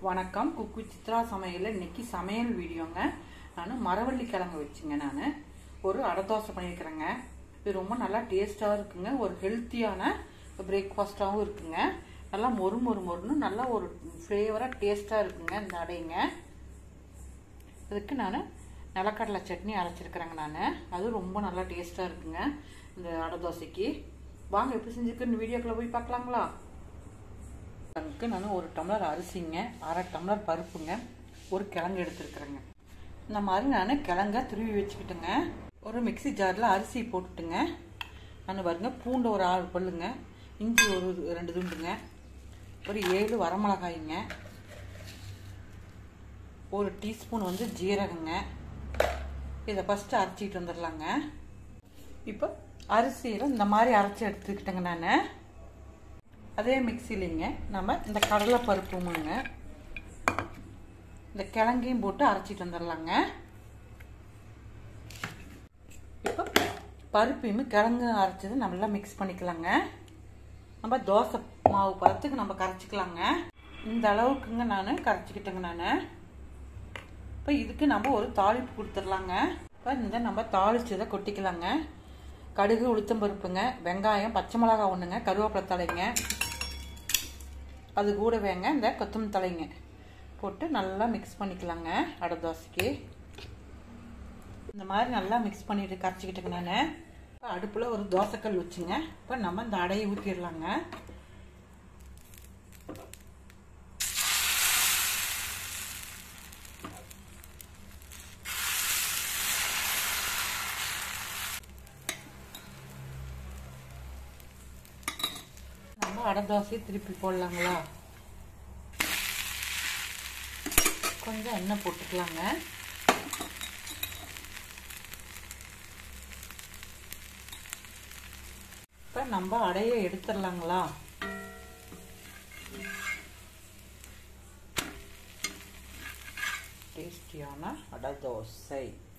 வணக்கம் குக்கு சித்ரா சமையலில் இன்னைக்கு சமையல் வீடியோங்க நான் மரவள்ளி கிழங்கு வச்சுங்க நான் ஒரு அடை தோசை பண்ணியிருக்கிறேங்க இது ரொம்ப நல்லா டேஸ்ட்டாக இருக்குங்க ஒரு ஹெல்த்தியான பிரேக்ஃபாஸ்ட்டாகவும் இருக்குங்க நல்லா மொறு மொறு மொறுன்னு நல்லா ஒரு ஃப்ளேவராக டேஸ்ட்டாக இருக்குங்க இந்த அடைங்க இதுக்கு நான் நிலக்கடலை சட்னி அரைச்சிருக்கிறேங்க நான் அது ரொம்ப நல்லா டேஸ்ட்டாக இருக்குங்க இந்த அடை தோசைக்கு வாங்க எப்படி செஞ்சுருக்குன்னு வீடியோக்குள்ளே போய் பார்க்கலாங்களா அதுக்கு நான் ஒரு டம்ளர் அரிசிங்க அரை டம்ளர் பருப்புங்க ஒரு கிழங்கு எடுத்துருக்குறேங்க இந்த மாதிரி நான் கிழங்க துருவி வச்சுக்கிட்டேங்க ஒரு மிக்சி ஜாரில் அரிசி போட்டுட்டுங்க நான் பாருங்க பூண்டு ஒரு ஆறு பல்லுங்க இஞ்சி ஒரு ரெண்டு துண்டுங்க ஒரு ஏழு வரமிளகாய்ங்க ஒரு டீஸ்பூன் வந்து ஜீரகங்க இதை ஃபஸ்ட்டு அரைச்சிட்டு வந்துடலாங்க இப்போ அரிசியில் இந்த மாதிரி அரைச்சி எடுத்துக்கிட்டேங்க நான் அதே மிக்சிலிங்க நம்ம இந்த கடலை பருப்புமுங்க இந்த கிழங்கையும் போட்டு அரைச்சிட்டு வந்துடலாங்க இப்போ பருப்பையும் கிழங்கு அரைச்சது நல்லா மிக்ஸ் பண்ணிக்கலாங்க நம்ம தோசை மாவு பதத்துக்கு நம்ம கரைச்சிக்கலாங்க இந்த அளவுக்குங்க நான் கரைச்சிக்கிட்டேங்க நான் இப்போ இதுக்கு நம்ம ஒரு தாளிப்பு கொடுத்துடலாங்க இப்போ இந்த நம்ம தாளிச்சதை கொட்டிக்கலாங்க கடுகு உளுத்தம் பருப்புங்க வெங்காயம் பச்சை மிளகாய் ஒன்றுங்க கருவேப்பிலை தலைங்க அது கூட வேங்க இந்த கொத்தமல்லி தலைங்க போட்டு நல்லா மிக்ஸ் பண்ணிக்கலாங்க அடை தோசைக்கு இந்த மாதிரி நல்லா மிக்ஸ் பண்ணிட்டு கரைச்சிக்கிட்டுங்க நான் இப்போ அடுப்பில் ஒரு தோசைக்கல் வச்சுங்க இப்போ நம்ம இந்த அடையை ஊற்றிடலாங்க நம்ம அடை தோசையை திருப்பி போடலாங்களா கொஞ்சம் எண்ணெய் போட்டுக்கலாங்க இப்போ நம்ம அடையை எடுத்துடலாங்களா டேஸ்டியான அடை தோசை